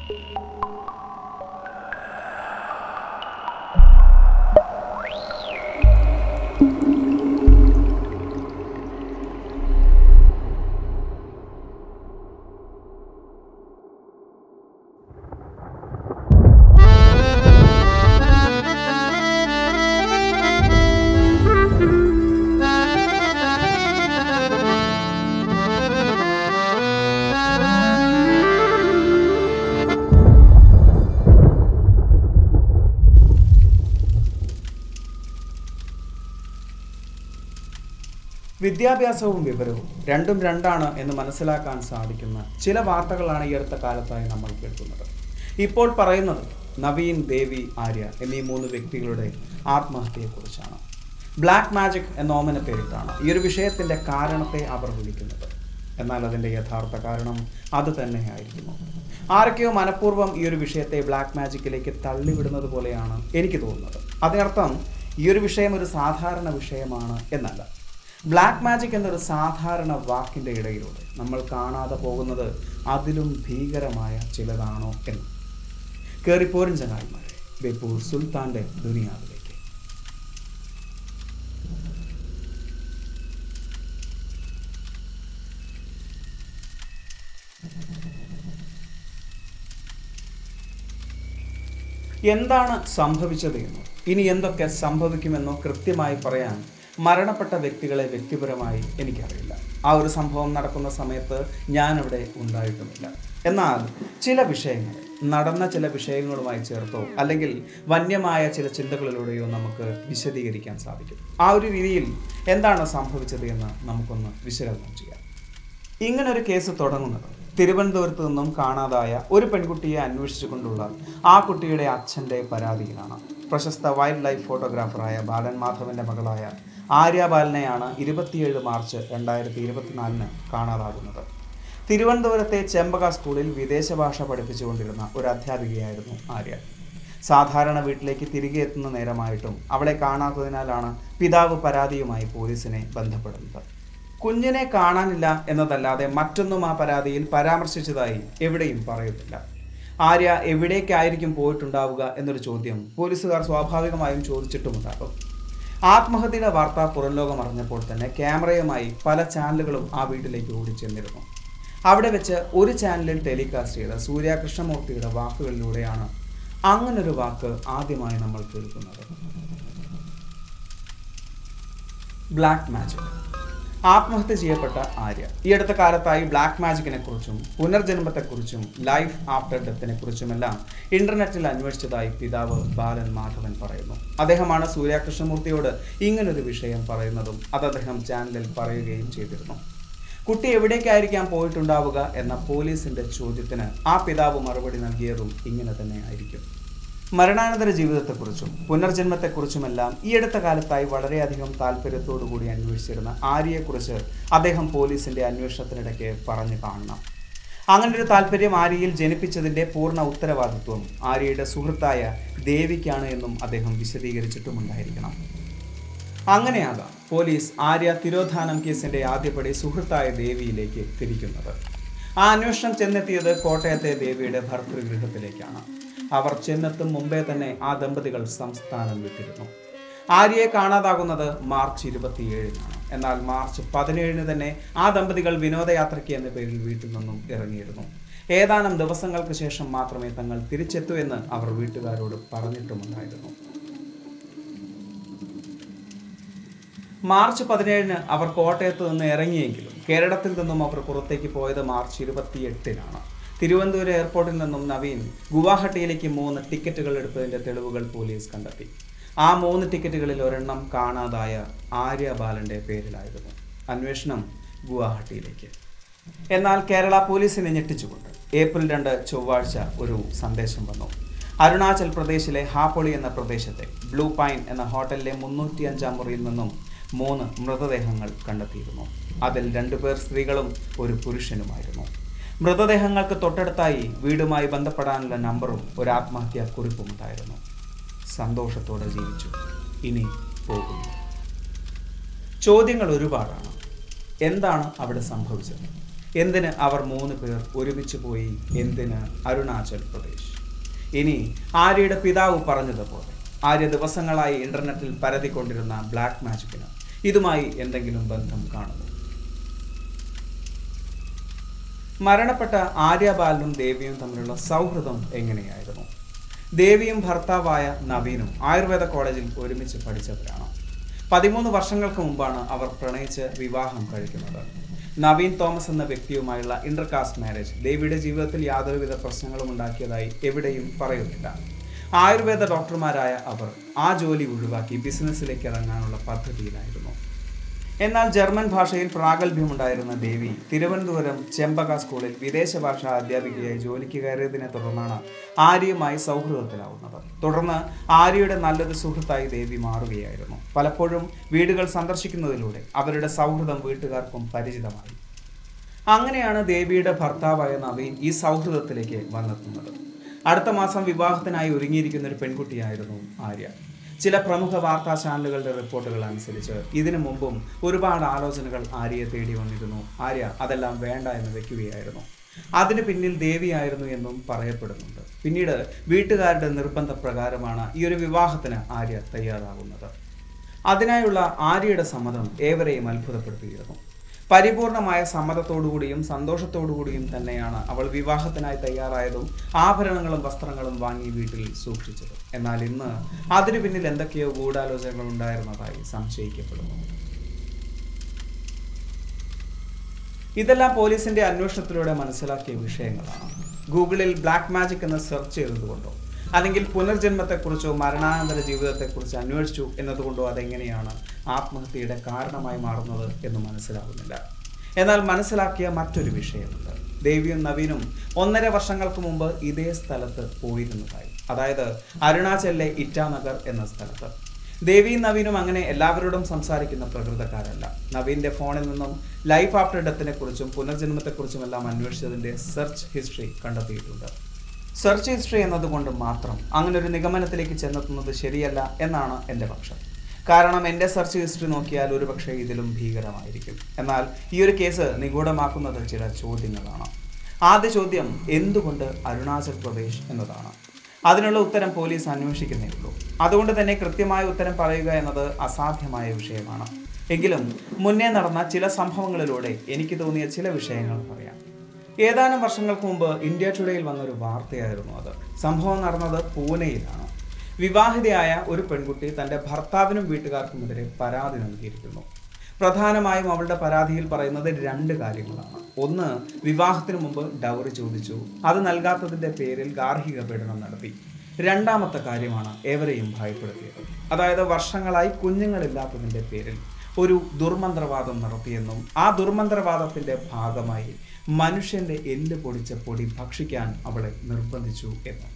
വിദ്യാഭ്യാസവും വിവരവും രണ്ടും രണ്ടാണ് എന്ന് മനസ്സിലാക്കാൻ സാധിക്കുന്ന ചില വാർത്തകളാണ് ഈ അടുത്ത കാലത്തായി നമ്മൾ കേൾക്കുന്നത് ഇപ്പോൾ പറയുന്നത് നവീൻ ദേവി ആര്യ എന്നീ മൂന്ന് വ്യക്തികളുടെ ആത്മഹത്യയെക്കുറിച്ചാണ് ബ്ലാക്ക് മാജിക് എന്ന ഓമന പേരിട്ടാണ് ഈ ഒരു വിഷയത്തിൻ്റെ കാരണത്തെ അവർ വിളിക്കുന്നത് എന്നാൽ അതിൻ്റെ യഥാർത്ഥ കാരണം അത് തന്നെയായിരിക്കുന്നു ആരൊക്കെയോ മനഃപൂർവ്വം ഈ ഒരു വിഷയത്തെ ബ്ലാക്ക് മാജിക്കിലേക്ക് തള്ളിവിടുന്നത് പോലെയാണ് എനിക്ക് തോന്നുന്നത് അതിനർത്ഥം ഈ ഒരു വിഷയം ഒരു സാധാരണ വിഷയമാണ് എന്നല്ല ബ്ലാക്ക് മാജിക് എന്നൊരു സാധാരണ വാക്കിൻ്റെ ഇടയിലൂടെ നമ്മൾ കാണാതെ പോകുന്നത് അതിലും ഭീകരമായ ചിലതാണോ എന്ന് കയറിപ്പോരും ചങ്ങായിമാരെ ബേപ്പൂർ സുൽത്താൻ്റെ ദുനിയാവിലേക്ക് എന്താണ് സംഭവിച്ചത് എന്നോ ഇനി എന്തൊക്കെ സംഭവിക്കുമെന്നോ കൃത്യമായി പറയാൻ മരണപ്പെട്ട വ്യക്തികളെ വ്യക്തിപരമായി എനിക്കറിയില്ല ആ ഒരു സംഭവം നടക്കുന്ന സമയത്ത് ഞാനവിടെ ഉണ്ടായിട്ടുമില്ല എന്നാൽ ചില വിഷയങ്ങൾ നടന്ന ചില വിഷയങ്ങളുമായി ചേർത്തോ അല്ലെങ്കിൽ വന്യമായ ചില ചിന്തകളിലൂടെയോ നമുക്ക് വിശദീകരിക്കാൻ സാധിക്കും ആ ഒരു രീതിയിൽ എന്താണ് സംഭവിച്ചത് എന്ന് നമുക്കൊന്ന് വിശകലനം ചെയ്യാം ഇങ്ങനെ ഒരു കേസ് തുടങ്ങുന്നത് തിരുവനന്തപുരത്ത് നിന്നും കാണാതായ ഒരു പെൺകുട്ടിയെ അന്വേഷിച്ചുകൊണ്ടുള്ള ആ കുട്ടിയുടെ അച്ഛൻ്റെ പരാതിയിലാണ് പ്രശസ്ത വൈൽഡ് ലൈഫ് ഫോട്ടോഗ്രാഫറായ ബാലൻ മാധവന്റെ മകളായ ആര്യ ബാലനെയാണ് ഇരുപത്തിയേഴ് മാർച്ച് രണ്ടായിരത്തി ഇരുപത്തിനാലിന് കാണാതാകുന്നത് തിരുവനന്തപുരത്തെ ചെമ്പക സ്കൂളിൽ വിദേശ ഭാഷ പഠിപ്പിച്ചുകൊണ്ടിരുന്ന ഒരു അധ്യാപികയായിരുന്നു ആര്യ സാധാരണ വീട്ടിലേക്ക് തിരികെ എത്തുന്ന നേരമായിട്ടും അവളെ കാണാത്തതിനാലാണ് പിതാവ് പരാതിയുമായി പോലീസിനെ ബന്ധപ്പെടുന്നത് കുഞ്ഞിനെ കാണാനില്ല എന്നതല്ലാതെ മറ്റൊന്നും ആ പരാതിയിൽ പരാമർശിച്ചതായി എവിടെയും പറയുന്നില്ല ആര്യ എവിടേക്കായിരിക്കും പോയിട്ടുണ്ടാവുക എന്നൊരു ചോദ്യം പോലീസുകാർ സ്വാഭാവികമായും ചോദിച്ചിട്ടുമുണ്ടാകും ആത്മഹത്യയുടെ വാർത്ത പുറം ലോകം അറിഞ്ഞപ്പോൾ തന്നെ ക്യാമറയുമായി പല ചാനലുകളും ആ വീട്ടിലേക്ക് ഓടിച്ചെന്നിരുന്നു അവിടെ വെച്ച് ഒരു ചാനലിൽ ടെലികാസ്റ്റ് ചെയ്ത സൂര്യ കൃഷ്ണമൂർത്തിയുടെ വാക്കുകളിലൂടെയാണ് അങ്ങനൊരു വാക്ക് ആദ്യമായി നമ്മൾ കേൾക്കുന്നത് ബ്ലാക്ക് മാജിക് ആത്മഹത്യ ചെയ്യപ്പെട്ട ആര്യ ഈ അടുത്ത കാലത്തായി ബ്ലാക്ക് മാജിക്കിനെ കുറിച്ചും പുനർജന്മത്തെക്കുറിച്ചും ലൈഫ് ആഫ്റ്റർ ഡെത്തിനെ കുറിച്ചുമെല്ലാം ഇന്റർനെറ്റിൽ അന്വേഷിച്ചതായി പിതാവ് ബാലൻ മാധവൻ പറയുന്നു അദ്ദേഹമാണ് സൂര്യ കൃഷ്ണമൂർത്തിയോട് ഇങ്ങനൊരു വിഷയം പറയുന്നതും അത് അദ്ദേഹം ചാനലിൽ പറയുകയും ചെയ്തിരുന്നു കുട്ടി എവിടേക്കായിരിക്കാം പോയിട്ടുണ്ടാവുക എന്ന പോലീസിന്റെ ചോദ്യത്തിന് ആ പിതാവ് മറുപടി നൽകിയതും ഇങ്ങനെ തന്നെ ആയിരിക്കും മരണാനന്തര ജീവിതത്തെക്കുറിച്ചും പുനർജന്മത്തെക്കുറിച്ചുമെല്ലാം ഈ അടുത്ത കാലത്തായി വളരെയധികം താല്പര്യത്തോടു കൂടി അന്വേഷിച്ചിരുന്ന ആര്യയെക്കുറിച്ച് അദ്ദേഹം പോലീസിന്റെ അന്വേഷണത്തിനിടയ്ക്ക് പറഞ്ഞു കാണണം അങ്ങനെ ഒരു താല്പര്യം ആര്യയിൽ ജനിപ്പിച്ചതിന്റെ പൂർണ്ണ ഉത്തരവാദിത്വം ആര്യയുടെ സുഹൃത്തായ ദേവിക്കാണ് എന്നും അദ്ദേഹം വിശദീകരിച്ചിട്ടുമുണ്ടായിരിക്കണം അങ്ങനെയാകാം പോലീസ് ആര്യ തിരോധാനം കേസിന്റെ ആദ്യപടി സുഹൃത്തായ ദേവിയിലേക്ക് തിരിക്കുന്നത് ആ അന്വേഷണം ചെന്നെത്തിയത് കോട്ടയത്തെ ദേവിയുടെ ഭർതൃഗൃഹത്തിലേക്കാണ് അവർ ചെന്നെത്തും മുമ്പേ തന്നെ ആ ദമ്പതികൾ സംസ്ഥാനം വിട്ടിരുന്നു ആര്യയെ കാണാതാകുന്നത് മാർച്ച് ഇരുപത്തിയേഴിനാണ് എന്നാൽ മാർച്ച് പതിനേഴിന് തന്നെ ആ ദമ്പതികൾ വിനോദയാത്രയ്ക്ക് എന്ന പേരിൽ വീട്ടിൽ നിന്നും ഇറങ്ങിയിരുന്നു ഏതാനും ദിവസങ്ങൾക്ക് ശേഷം മാത്രമേ തങ്ങൾ തിരിച്ചെത്തൂ എന്ന് അവർ വീട്ടുകാരോട് പറഞ്ഞിട്ടുമുണ്ടായിരുന്നു മാർച്ച് പതിനേഴിന് അവർ കോട്ടയത്ത് നിന്ന് ഇറങ്ങിയെങ്കിലും കേരളത്തിൽ നിന്നും അവർ പുറത്തേക്ക് പോയത് മാർച്ച് ഇരുപത്തിയെട്ടിനാണ് തിരുവനന്തപുരം എയർപോർട്ടിൽ നിന്നും നവീൻ ഗുവാഹട്ടിയിലേക്ക് മൂന്ന് ടിക്കറ്റുകൾ എടുത്തതിന്റെ തെളിവുകൾ പോലീസ് കണ്ടെത്തി ആ മൂന്ന് ടിക്കറ്റുകളിൽ ഒരെണ്ണം കാണാതായ ആര്യ ബാലന്റെ പേരിലായിരുന്നു അന്വേഷണം ഗുവാഹട്ടിയിലേക്ക് എന്നാൽ കേരള പോലീസിനെ ഞെട്ടിച്ചുകൊണ്ട് ഏപ്രിൽ രണ്ട് ചൊവ്വാഴ്ച ഒരു സന്ദേശം വന്നു അരുണാചൽ പ്രദേശിലെ ഹാപ്പൊളി എന്ന പ്രദേശത്തെ ബ്ലൂ പൈൻ എന്ന ഹോട്ടലിലെ മുന്നൂറ്റി അഞ്ചാം മുറിയിൽ നിന്നും മൂന്ന് മൃതദേഹങ്ങൾ കണ്ടെത്തിയിരുന്നു അതിൽ രണ്ടുപേർ സ്ത്രീകളും ഒരു പുരുഷനുമായിരുന്നു മൃതദേഹങ്ങൾക്ക് തൊട്ടടുത്തായി വീടുമായി ബന്ധപ്പെടാനുള്ള നമ്പറും ഒരു ആത്മഹത്യാ കുറിപ്പും ഉണ്ടായിരുന്നു സന്തോഷത്തോടെ ജീവിച്ചു ഇനി പോകുന്നു ചോദ്യങ്ങൾ ഒരുപാടാണ് എന്താണ് അവിടെ സംഭവിച്ചത് എന്തിന് അവർ മൂന്ന് പേർ ഒരുമിച്ച് പോയി എന്തിന് അരുണാചൽ പ്രദേശ് ഇനി ആര്യയുടെ പിതാവ് പറഞ്ഞതുപോലെ ആര്യ ദിവസങ്ങളായി ഇന്റർനെറ്റിൽ പരതിക്കൊണ്ടിരുന്ന ബ്ലാക്ക് മാജിക്കിന് ഇതുമായി എന്തെങ്കിലും ബന്ധം കാണുന്നു മരണപ്പെട്ട ആര്യബാലനും ദേവിയും തമ്മിലുള്ള സൗഹൃദം എങ്ങനെയായിരുന്നു ദേവിയും ഭർത്താവായ നവീനും ആയുർവേദ കോളേജിൽ ഒരുമിച്ച് പഠിച്ചവരാണ് പതിമൂന്ന് വർഷങ്ങൾക്ക് മുമ്പാണ് അവർ പ്രണയിച്ച് വിവാഹം കഴിക്കുന്നത് നവീൻ തോമസ് എന്ന വ്യക്തിയുമായുള്ള ഇന്റർകാസ്റ്റ് മാരേജ് ദേവിയുടെ ജീവിതത്തിൽ യാതൊരുവിധ പ്രശ്നങ്ങളും ഉണ്ടാക്കിയതായി എവിടെയും പറയുന്നില്ല ആയുർവേദ ഡോക്ടർമാരായ അവർ ആ ജോലി ഒഴിവാക്കി ബിസിനസ്സിലേക്ക് ഇറങ്ങാനുള്ള പദ്ധതിയിലായിരുന്നു എന്നാൽ ജർമ്മൻ ഭാഷയിൽ പ്രാഗൽഭ്യമുണ്ടായിരുന്ന ദേവി തിരുവനന്തപുരം ചെമ്പക സ്കൂളിൽ വിദേശ ഭാഷാ അധ്യാപികയായി ജോലിക്ക് കയറിയതിനെ തുടർന്നാണ് ആര്യയുമായി സൗഹൃദത്തിലാവുന്നത് തുടർന്ന് ആര്യയുടെ നല്ലൊരു സുഹൃത്തായി ദേവി മാറുകയായിരുന്നു പലപ്പോഴും വീടുകൾ സന്ദർശിക്കുന്നതിലൂടെ അവരുടെ സൗഹൃദം വീട്ടുകാർക്കും പരിചിതമായി അങ്ങനെയാണ് ദേവിയുടെ ഭർത്താവായ നവീൻ ഈ സൗഹൃദത്തിലേക്ക് വന്നെത്തുന്നത് അടുത്ത മാസം വിവാഹത്തിനായി ഒരുങ്ങിയിരിക്കുന്ന ഒരു പെൺകുട്ടിയായിരുന്നു ആര്യ ചില പ്രമുഖ വാർത്താ ചാനലുകളുടെ റിപ്പോർട്ടുകൾ അനുസരിച്ച് ഇതിനു മുമ്പും ഒരുപാട് ആലോചനകൾ ആര്യയെ തേടി വന്നിരുന്നു ആര്യ അതെല്ലാം വേണ്ട എന്ന് വെക്കുകയായിരുന്നു അതിന് പിന്നിൽ ദേവിയായിരുന്നു എന്നും പറയപ്പെടുന്നുണ്ട് പിന്നീട് വീട്ടുകാരുടെ നിർബന്ധപ്രകാരമാണ് ഈ ഒരു വിവാഹത്തിന് ആര്യ തയ്യാറാകുന്നത് അതിനായുള്ള ആര്യയുടെ സമ്മതം ഏവരെയും അത്ഭുതപ്പെടുത്തിയിരുന്നു പരിപൂർണമായ സമ്മതത്തോടുകൂടിയും സന്തോഷത്തോടുകൂടിയും തന്നെയാണ് അവൾ വിവാഹത്തിനായി തയ്യാറായതും ആഭരണങ്ങളും വസ്ത്രങ്ങളും വാങ്ങി വീട്ടിൽ സൂക്ഷിച്ചത് എന്നാൽ ഇന്ന് അതിനു പിന്നിൽ എന്തൊക്കെയോ ഗൂഢാലോചനകൾ ഉണ്ടായിരുന്നതായി സംശയിക്കപ്പെടുന്നു ഇതെല്ലാം പോലീസിന്റെ അന്വേഷണത്തിലൂടെ മനസ്സിലാക്കിയ വിഷയങ്ങളാണ് ഗൂഗിളിൽ ബ്ലാക്ക് മാജിക് എന്ന് സെർച്ച് ചെയ്തതുകൊണ്ടോ അല്ലെങ്കിൽ പുനർജന്മത്തെക്കുറിച്ചോ മരണാനന്തര ജീവിതത്തെക്കുറിച്ച് അന്വേഷിച്ചു എന്നതുകൊണ്ടോ അതെങ്ങനെയാണ് ആത്മഹത്യയുടെ കാരണമായി മാറുന്നത് എന്ന് മനസ്സിലാകുന്നില്ല എന്നാൽ മനസ്സിലാക്കിയ മറ്റൊരു വിഷയമുണ്ട് ദേവിയും നവീനും ഒന്നര വർഷങ്ങൾക്ക് മുമ്പ് ഇതേ സ്ഥലത്ത് പോയിരുന്നതായി അതായത് അരുണാചലിലെ ഇറ്റാനഗർ എന്ന സ്ഥലത്ത് ദേവിയും നവീനും അങ്ങനെ എല്ലാവരോടും സംസാരിക്കുന്ന പ്രകൃതക്കാരല്ല നവീന്റെ ഫോണിൽ നിന്നും ലൈഫ് ആഫ്റ്റർ ഡെത്തിനെ കുറിച്ചും പുനർജന്മത്തെക്കുറിച്ചും എല്ലാം അന്വേഷിച്ചതിന്റെ സെർച്ച് ഹിസ്റ്ററി കണ്ടെത്തിയിട്ടുണ്ട് സെർച്ച് ഹിസ്റ്ററി എന്നതുകൊണ്ട് മാത്രം അങ്ങനെ ഒരു നിഗമനത്തിലേക്ക് ചെന്നെത്തുന്നത് ശരിയല്ല എന്നാണ് എൻ്റെ പക്ഷം കാരണം എൻ്റെ സെർച്ച് ഹിസ്റ്ററി നോക്കിയാൽ ഒരുപക്ഷെ ഇതിലും ഭീകരമായിരിക്കും എന്നാൽ ഈ ഒരു കേസ് നിഗൂഢമാക്കുന്നത് ചില ചോദ്യങ്ങളാണ് ആദ്യ ചോദ്യം എന്തുകൊണ്ട് അരുണാചൽ പ്രദേശ് എന്നതാണ് അതിനുള്ള ഉത്തരം പോലീസ് അന്വേഷിക്കുന്നേ ഉള്ളൂ അതുകൊണ്ട് തന്നെ കൃത്യമായ ഉത്തരം പറയുക എന്നത് അസാധ്യമായ വിഷയമാണ് എങ്കിലും മുന്നേ നടന്ന ചില സംഭവങ്ങളിലൂടെ എനിക്ക് തോന്നിയ ചില വിഷയങ്ങൾ പറയാം ഏതാനും വർഷങ്ങൾക്ക് മുമ്പ് ഇന്ത്യ ടുഡേയിൽ വന്ന ഒരു വാർത്തയായിരുന്നു അത് സംഭവം നടന്നത് പൂനെയിലാണ് വിവാഹിതയായ ഒരു പെൺകുട്ടി തൻ്റെ ഭർത്താവിനും വീട്ടുകാർക്കുമെതിരെ പരാതി നൽകിയിരിക്കുന്നു പ്രധാനമായും അവളുടെ പരാതിയിൽ പറയുന്നത് രണ്ട് കാര്യങ്ങളാണ് ഒന്ന് വിവാഹത്തിന് മുമ്പ് ഡൗറി ചോദിച്ചു അത് നൽകാത്തതിൻ്റെ പേരിൽ ഗാർഹിക പീഡനം നടത്തി രണ്ടാമത്തെ കാര്യമാണ് ഏവരെയും ഭയപ്പെടുത്തിയത് അതായത് വർഷങ്ങളായി കുഞ്ഞുങ്ങളില്ലാത്തതിൻ്റെ പേരിൽ ഒരു ദുർമന്ത്രവാദം നടത്തിയെന്നും ആ ദുർമന്ത്രവാദത്തിന്റെ ഭാഗമായി മനുഷ്യന്റെ എല്ല് പൊടിച്ച പൊടി ഭക്ഷിക്കാൻ അവളെ നിർബന്ധിച്ചു എന്നും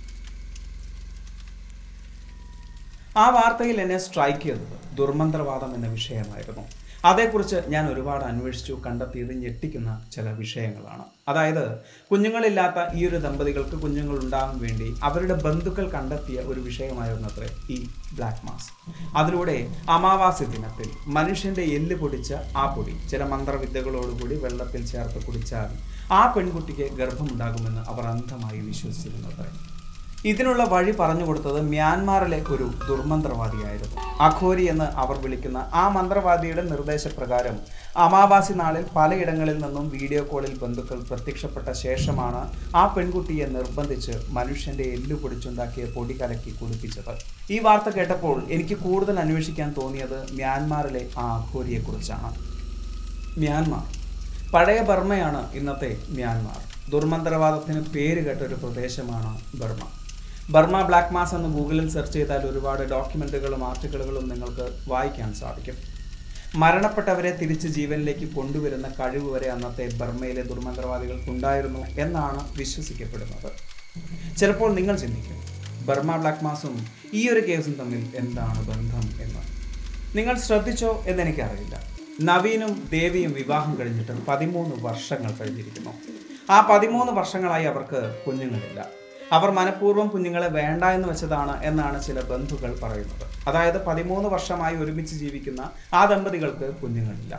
ആ വാർത്തയിൽ എന്നെ സ്ട്രൈക്ക് ചെയ്തത് ദുർമന്ത്രവാദം എന്ന വിഷയമായിരുന്നു അതേക്കുറിച്ച് ഞാൻ ഒരുപാട് അന്വേഷിച്ചു കണ്ടെത്തിയത് ഞെട്ടിക്കുന്ന ചില വിഷയങ്ങളാണ് അതായത് കുഞ്ഞുങ്ങളില്ലാത്ത ഈ ഒരു ദമ്പതികൾക്ക് കുഞ്ഞുങ്ങൾ ഉണ്ടാകാൻ വേണ്ടി അവരുടെ ബന്ധുക്കൾ കണ്ടെത്തിയ ഒരു വിഷയമായിരുന്നു അത്രേ ഈ ബ്ലാക്ക് മാസ് അതിലൂടെ അമാവാസി ദിനത്തിൽ മനുഷ്യന്റെ എല്ല് പൊടിച്ച ആ പൊടി ചില മന്ത്രവിദ്യകളോടുകൂടി വെള്ളത്തിൽ ചേർത്ത് കുടിച്ചാൽ ആ പെൺകുട്ടിക്ക് ഗർഭമുണ്ടാകുമെന്ന് അവർ അന്ധമായി വിശ്വസിച്ചിരുന്നത് ഇതിനുള്ള വഴി പറഞ്ഞു കൊടുത്തത് മ്യാൻമാറിലെ ഒരു ദുർമന്ത്രവാദിയായിരുന്നു അഖോരി എന്ന് അവർ വിളിക്കുന്ന ആ മന്ത്രവാദിയുടെ നിർദ്ദേശപ്രകാരം അമാവാസി നാളിൽ പലയിടങ്ങളിൽ നിന്നും വീഡിയോ കോളിൽ ബന്ധുക്കൾ പ്രത്യക്ഷപ്പെട്ട ശേഷമാണ് ആ പെൺകുട്ടിയെ നിർബന്ധിച്ച് മനുഷ്യന്റെ എല്ലു പൊടിച്ചുണ്ടാക്കിയ പൊടി കലക്കി കുളിപ്പിച്ചത് ഈ വാർത്ത കേട്ടപ്പോൾ എനിക്ക് കൂടുതൽ അന്വേഷിക്കാൻ തോന്നിയത് മ്യാൻമാറിലെ ആ അഖോരിയെക്കുറിച്ചാണ് മ്യാൻമാർ പഴയ ബർമ്മയാണ് ഇന്നത്തെ മ്യാൻമാർ ദുർമന്ത്രവാദത്തിന് പേര് കേട്ട ഒരു പ്രദേശമാണ് ബർമ്മ ബർമ്മ ബ്ലാക്ക് മാസ് എന്ന് ഗൂഗിളിൽ സെർച്ച് ചെയ്താൽ ഒരുപാട് ഡോക്യുമെന്റുകളും ആർട്ടിക്കിളുകളും നിങ്ങൾക്ക് വായിക്കാൻ സാധിക്കും മരണപ്പെട്ടവരെ തിരിച്ച് ജീവനിലേക്ക് കൊണ്ടുവരുന്ന കഴിവ് വരെ അന്നത്തെ ബർമ്മയിലെ ദുർമന്ത്രവാദികൾക്കുണ്ടായിരുന്നു എന്നാണ് വിശ്വസിക്കപ്പെടുന്നത് ചിലപ്പോൾ നിങ്ങൾ ചിന്തിക്കും ബർമ്മ ബ്ലാക്ക് മാസും ഈ ഒരു കേസും തമ്മിൽ എന്താണ് ബന്ധം എന്ന് നിങ്ങൾ ശ്രദ്ധിച്ചോ എന്നെനിക്കറിയില്ല നവീനും ദേവിയും വിവാഹം കഴിഞ്ഞിട്ട് പതിമൂന്ന് വർഷങ്ങൾ കഴിഞ്ഞിരിക്കുന്നു ആ പതിമൂന്ന് വർഷങ്ങളായി അവർക്ക് കുഞ്ഞുങ്ങളില്ല അവർ മനഃപൂർവ്വം കുഞ്ഞുങ്ങളെ വേണ്ട എന്ന് വെച്ചതാണ് എന്നാണ് ചില ബന്ധുക്കൾ പറയുന്നത് അതായത് പതിമൂന്ന് വർഷമായി ഒരുമിച്ച് ജീവിക്കുന്ന ആ ദമ്പതികൾക്ക് കുഞ്ഞുങ്ങളില്ല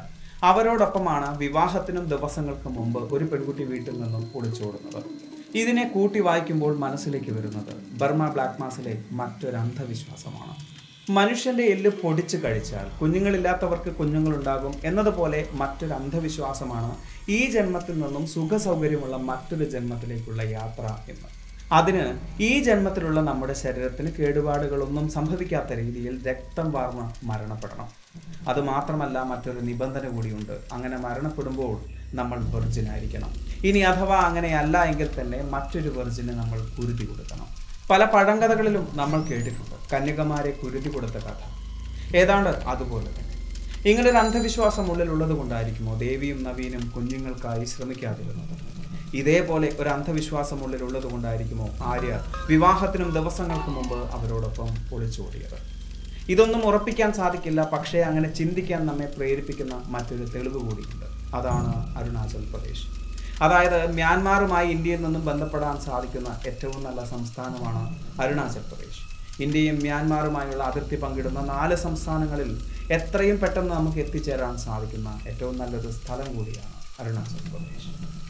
അവരോടൊപ്പമാണ് വിവാഹത്തിനും ദിവസങ്ങൾക്ക് മുമ്പ് ഒരു പെൺകുട്ടി വീട്ടിൽ നിന്നും ഒളിച്ചോടുന്നത് ഇതിനെ കൂട്ടി വായിക്കുമ്പോൾ മനസ്സിലേക്ക് വരുന്നത് ബർമ ബ്ലാക്ക് മാസിലെ മറ്റൊരു അന്ധവിശ്വാസമാണ് മനുഷ്യന്റെ എല്ല് പൊടിച്ചു കഴിച്ചാൽ കുഞ്ഞുങ്ങളില്ലാത്തവർക്ക് കുഞ്ഞുങ്ങളുണ്ടാകും എന്നതുപോലെ മറ്റൊരു അന്ധവിശ്വാസമാണ് ഈ ജന്മത്തിൽ നിന്നും സുഖസൗകര്യമുള്ള മറ്റൊരു ജന്മത്തിലേക്കുള്ള യാത്ര എന്ന് അതിന് ഈ ജന്മത്തിലുള്ള നമ്മുടെ ശരീരത്തിന് കേടുപാടുകളൊന്നും സംഭവിക്കാത്ത രീതിയിൽ രക്തം വാർന്ന് മരണപ്പെടണം അത് മാത്രമല്ല മറ്റൊരു നിബന്ധന കൂടിയുണ്ട് അങ്ങനെ മരണപ്പെടുമ്പോൾ നമ്മൾ വെർജിൻ ആയിരിക്കണം ഇനി അഥവാ അങ്ങനെയല്ല എങ്കിൽ തന്നെ മറ്റൊരു വെർജിന് നമ്മൾ കുരുതി കൊടുക്കണം പല പഴങ്കഥകളിലും നമ്മൾ കേട്ടിട്ടുണ്ട് കന്യകമാരെ കുരുതി കൊടുത്ത കഥ ഏതാണ്ട് അതുപോലെ തന്നെ ഇങ്ങനൊരു അന്ധവിശ്വാസം ഉള്ളിലുള്ളത് കൊണ്ടായിരിക്കുമോ ദേവിയും നവീനും കുഞ്ഞുങ്ങൾക്കായി ശ്രമിക്കാതിരുന്നത് ഇതേപോലെ ഒരു അന്ധവിശ്വാസം ഉള്ളിലുള്ളത് കൊണ്ടായിരിക്കുമോ ആര്യ വിവാഹത്തിനും ദിവസങ്ങൾക്ക് മുമ്പ് അവരോടൊപ്പം ഒളിച്ചോടിയത് ഇതൊന്നും ഉറപ്പിക്കാൻ സാധിക്കില്ല പക്ഷേ അങ്ങനെ ചിന്തിക്കാൻ നമ്മെ പ്രേരിപ്പിക്കുന്ന മറ്റൊരു തെളിവ് കൂടിയുണ്ട് അതാണ് അരുണാചൽ പ്രദേശ് അതായത് മ്യാൻമാറുമായി ഇന്ത്യയിൽ നിന്നും ബന്ധപ്പെടാൻ സാധിക്കുന്ന ഏറ്റവും നല്ല സംസ്ഥാനമാണ് അരുണാചൽ പ്രദേശ് ഇന്ത്യയും മ്യാൻമാറുമായുള്ള അതിർത്തി പങ്കിടുന്ന നാല് സംസ്ഥാനങ്ങളിൽ എത്രയും പെട്ടെന്ന് നമുക്ക് എത്തിച്ചേരാൻ സാധിക്കുന്ന ഏറ്റവും നല്ലൊരു സ്ഥലം കൂടിയാണ് അരുണാചൽ പ്രദേശ്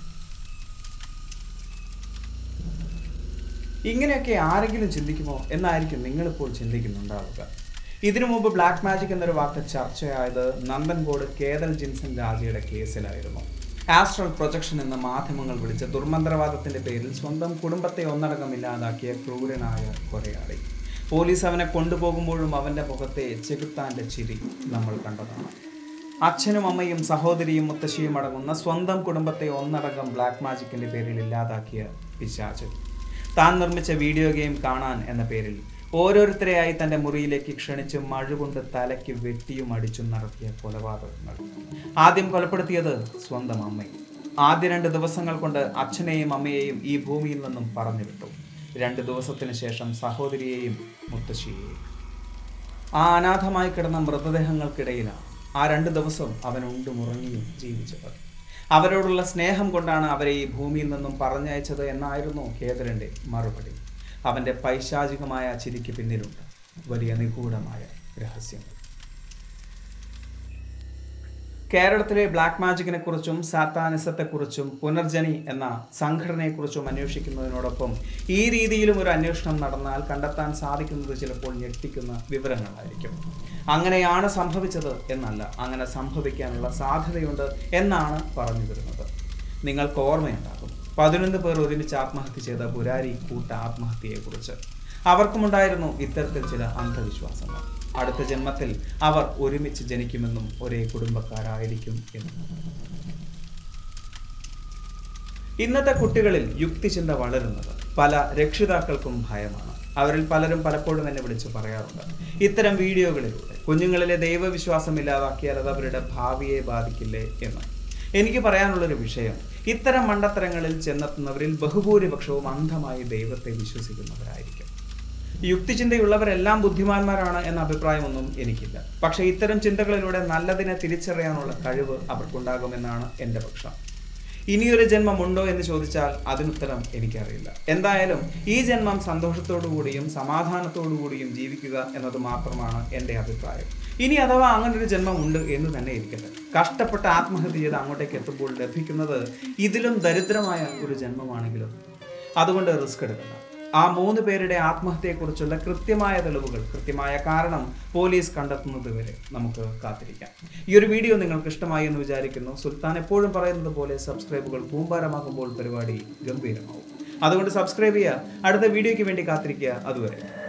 ഇങ്ങനെയൊക്കെ ആരെങ്കിലും ചിന്തിക്കുമോ എന്നായിരിക്കും നിങ്ങളിപ്പോൾ ചിന്തിക്കുന്നുണ്ടാവുക ഇതിനു മുമ്പ് ബ്ലാക്ക് മാജിക് എന്നൊരു വാക്ക് ചർച്ചയായത് നന്ദൻകോട് കേതൽ ജിൻസൺ രാജയുടെ കേസിലായിരുന്നു ആസ്ട്രൽ പ്രൊജക്ഷൻ എന്ന മാധ്യമങ്ങൾ വിളിച്ച ദുർമന്ത്രവാദത്തിന്റെ പേരിൽ സ്വന്തം കുടുംബത്തെ ഒന്നടങ്കം ഇല്ലാതാക്കിയ ക്രൂരനായ കൊലയാളി പോലീസ് അവനെ കൊണ്ടുപോകുമ്പോഴും അവന്റെ മുഖത്തെ ചെകുത്താന്റെ ചിരി നമ്മൾ കണ്ടതാണ് അച്ഛനും അമ്മയും സഹോദരിയും മുത്തശ്ശിയും അടങ്ങുന്ന സ്വന്തം കുടുംബത്തെ ഒന്നടങ്കം ബ്ലാക്ക് മാജിക്കിന്റെ പേരിൽ ഇല്ലാതാക്കിയ പിശാച് താൻ നിർമ്മിച്ച വീഡിയോ ഗെയിം കാണാൻ എന്ന പേരിൽ ഓരോരുത്തരെയായി തന്റെ മുറിയിലേക്ക് ക്ഷണിച്ച് മഴ കൊണ്ട് തലയ്ക്ക് വെട്ടിയും അടിച്ചും നടത്തിയ കൊലപാതകങ്ങൾ ആദ്യം കൊലപ്പെടുത്തിയത് സ്വന്തം അമ്മയും ആദ്യ രണ്ട് ദിവസങ്ങൾ കൊണ്ട് അച്ഛനെയും അമ്മയെയും ഈ ഭൂമിയിൽ നിന്നും പറഞ്ഞു വിട്ടു രണ്ട് ദിവസത്തിന് ശേഷം സഹോദരിയെയും മുത്തശ്ശിയെയും ആ അനാഥമായി കിടന്ന മൃതദേഹങ്ങൾക്കിടയിലാണ് ആ രണ്ട് ദിവസം അവൻ ഉണ്ടും ഉറങ്ങിയും ജീവിച്ചത് അവരോടുള്ള സ്നേഹം കൊണ്ടാണ് അവരെ ഈ ഭൂമിയിൽ നിന്നും പറഞ്ഞയച്ചത് എന്നായിരുന്നു കേതരന്റെ മറുപടി അവന്റെ പൈശാചികമായ ചിരിക്ക് പിന്നിലുണ്ട് വലിയ നിഗൂഢമായ രഹസ്യങ്ങൾ കേരളത്തിലെ ബ്ലാക്ക് മാജിക്കിനെ കുറിച്ചും സാത്താനിസത്തെക്കുറിച്ചും പുനർജനി എന്ന സംഘടനയെക്കുറിച്ചും അന്വേഷിക്കുന്നതിനോടൊപ്പം ഈ രീതിയിലും ഒരു അന്വേഷണം നടന്നാൽ കണ്ടെത്താൻ സാധിക്കുന്നത് ചിലപ്പോൾ ഞെട്ടിക്കുന്ന വിവരങ്ങളായിരിക്കും അങ്ങനെയാണ് സംഭവിച്ചത് എന്നല്ല അങ്ങനെ സംഭവിക്കാനുള്ള സാധ്യതയുണ്ട് എന്നാണ് പറഞ്ഞു വരുന്നത് നിങ്ങൾക്ക് ഓർമ്മയുണ്ടാകും പതിനൊന്ന് പേർ ഒരുമിച്ച് ആത്മഹത്യ ചെയ്ത പുരാരി കൂട്ട ആത്മഹത്യയെക്കുറിച്ച് അവർക്കുമുണ്ടായിരുന്നു ഇത്തരത്തിൽ ചില അന്ധവിശ്വാസങ്ങൾ അടുത്ത ജന്മത്തിൽ അവർ ഒരുമിച്ച് ജനിക്കുമെന്നും ഒരേ കുടുംബക്കാരായിരിക്കും എന്നും ഇന്നത്തെ കുട്ടികളിൽ യുക്തിചിന്ത വളരുന്നത് പല രക്ഷിതാക്കൾക്കും ഭയമാണ് അവരിൽ പലരും പലപ്പോഴും എന്നെ വിളിച്ച് പറയാറുണ്ട് ഇത്തരം വീഡിയോകളിലൂടെ കുഞ്ഞുങ്ങളിലെ ദൈവവിശ്വാസം ഇല്ലാതാക്കിയാൽ അത് അവരുടെ ഭാവിയെ ബാധിക്കില്ലേ എന്ന് എനിക്ക് പറയാനുള്ളൊരു വിഷയം ഇത്തരം മണ്ടത്തരങ്ങളിൽ ചെന്നെത്തുന്നവരിൽ ബഹുഭൂരിപക്ഷവും അന്ധമായി ദൈവത്തെ വിശ്വസിക്കുന്നവരായിരിക്കും യുക്തിചിന്തയുള്ളവരെല്ലാം ബുദ്ധിമാന്മാരാണ് എന്ന അഭിപ്രായമൊന്നും എനിക്കില്ല പക്ഷേ ഇത്തരം ചിന്തകളിലൂടെ നല്ലതിനെ തിരിച്ചറിയാനുള്ള കഴിവ് അവർക്കുണ്ടാകുമെന്നാണ് എൻ്റെ പക്ഷം ഇനിയൊരു ജന്മം ഉണ്ടോ എന്ന് ചോദിച്ചാൽ അതിനുത്തരം എനിക്കറിയില്ല എന്തായാലും ഈ ജന്മം സന്തോഷത്തോടു കൂടിയും സമാധാനത്തോടു കൂടിയും ജീവിക്കുക എന്നത് മാത്രമാണ് എൻ്റെ അഭിപ്രായം ഇനി അഥവാ അങ്ങനെ ഒരു ജന്മം ഉണ്ട് എന്ന് തന്നെ ഇരിക്കട്ടെ കഷ്ടപ്പെട്ട് ആത്മഹത്യ ചെയ്ത് അങ്ങോട്ടേക്ക് എത്തുമ്പോൾ ലഭിക്കുന്നത് ഇതിലും ദരിദ്രമായ ഒരു ജന്മമാണെങ്കിലും അതുകൊണ്ട് റിസ്ക് എടുക്കണ്ട ആ മൂന്ന് പേരുടെ ആത്മഹത്യയെക്കുറിച്ചുള്ള കൃത്യമായ തെളിവുകൾ കൃത്യമായ കാരണം പോലീസ് കണ്ടെത്തുന്നത് വരെ നമുക്ക് കാത്തിരിക്കാം ഈ ഒരു വീഡിയോ നിങ്ങൾക്ക് ഇഷ്ടമായി എന്ന് വിചാരിക്കുന്നു സുൽത്താൻ എപ്പോഴും പറയുന്നത് പോലെ സബ്സ്ക്രൈബുകൾ കൂമ്പാരമാകുമ്പോൾ പരിപാടി ഗംഭീരമാവും അതുകൊണ്ട് സബ്സ്ക്രൈബ് ചെയ്യുക അടുത്ത വീഡിയോയ്ക്ക് വേണ്ടി കാത്തിരിക്കുക അതുവരെ